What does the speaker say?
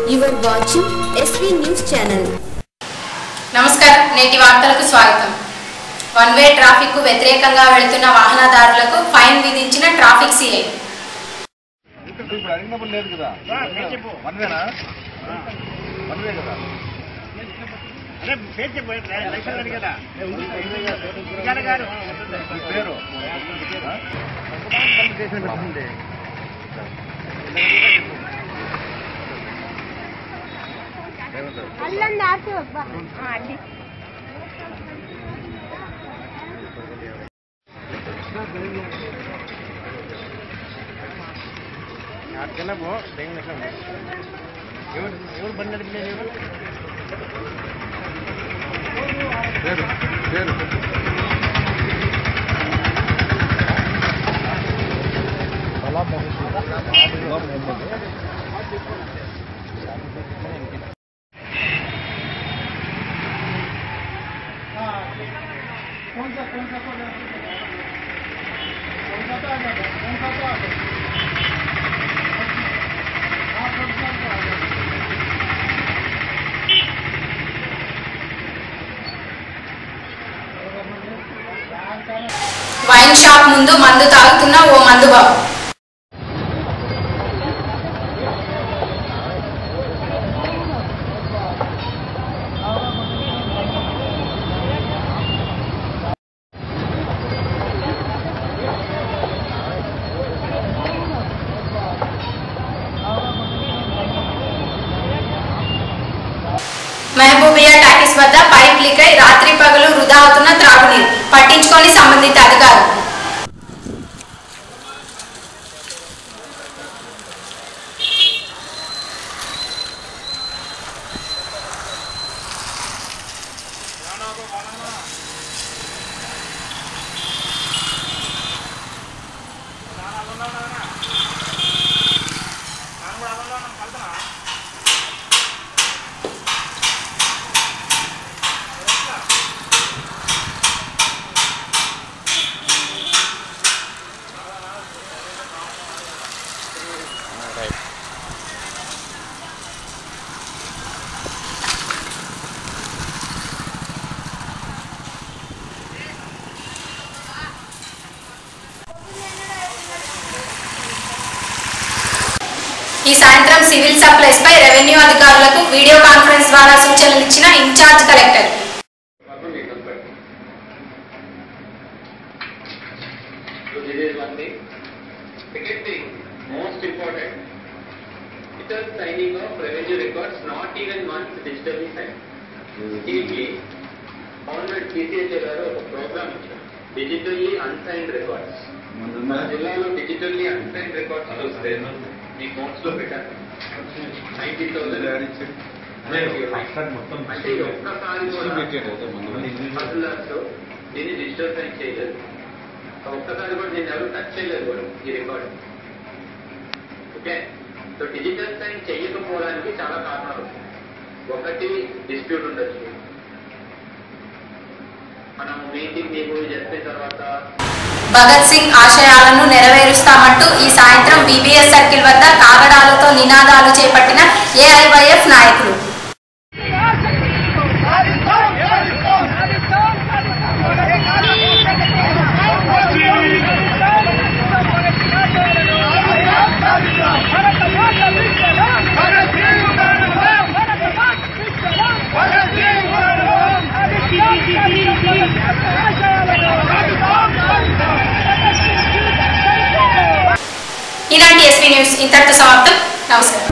You are watching SV News Channel. నమస్కారం నేటి వార్తలకు స్వాగతం వన్ వే ట్రాఫిక్ కు వ్యతిరేకంగా వెళుతున్న వాహనదారులకు ఫైన్ విధించిన ట్రాఫిక్ సిఐ ఇప్పుడు అడిగినప్పుడు లేదు కదా వన్ వేనా వన్ వే కదా అరే పేరు చెప్పు లైసెన్స్ అడిగి కదా ఇక్కడ గారు మీ పేరు ఆ? చేసిన పెట్టండి. ఏమంటారు? ಅಲ್ಲೊಂದು ಆಟೋ ಬಾ ಅಲ್ಲಿ నాటికెళ్ళా పో దయ్యం లెక్క ఎవరు ఎవరు బండి నడిపిలేదు ఎవరు పేరు పేరు వైన్ షాప్ ముందు మందు తాగుతున్న ఓ మందు బాబు మహబూబియా టాకీస్ వద్ద పైప్ లీక్ అయి రాత్రి పగలు వృధా అవుతున్న త్రాగునీరు పట్టించుకొని సంబంధిత అధికారులు ఈ సాయంత్రం సివిల్ సప్లైస్ పై రెవెన్యూ అధికారులకు వీడియో కాన్ఫరెన్స్ ద్వారా సూచనలు ఇచ్చిన incharge collector So this is one thing. Second thing, most important, digital signing of revenue records not even once digitally signed. దీనికి గవర్నమెంట్ టీసీహెచ్ఏ గారు ఒక ప్రోగ్రామ్ ఇచ్చారు డిజిటల్లీ అన్సైన్డ్ రికార్డ్స్ మన జిల్లాలో డిజిటల్లీ అన్సైన్డ్ రికార్డ్స్ చూస్తే మీ నోట్స్ లో పెట్టారు నైన్టీ థౌసండ్ అంటే ఇది ఒక్కసారి కూడా అసలు దీన్ని డిజిటల్ సైన్ చేయలేదు ఒక్కసారి కూడా నేను ఎవరు టచ్ చేయలేదు కూడా ఈ record okay so digital sign చేయకపోవడానికి చాలా కారణాలు ఉన్నాయి. ఒకటి డిస్ప్యూట్ ఉండొచ్చు మనం మీటింగ్ మీకు చెప్పిన తర్వాత భగత్ సింగ్ ఆశయాలను నెరవేరుస్తామంటూ ఈ సాయంత్రం బీబీఎస్ సర్కిల్ వద్ద కాగడాలతో నినాదాలు చేపట్టిన ఏఐవైఎఫ్ నాయకులు ఈనాటి ఎస్పీ న్యూస్ ఇంతటితో సమాప్తం నమస్కారం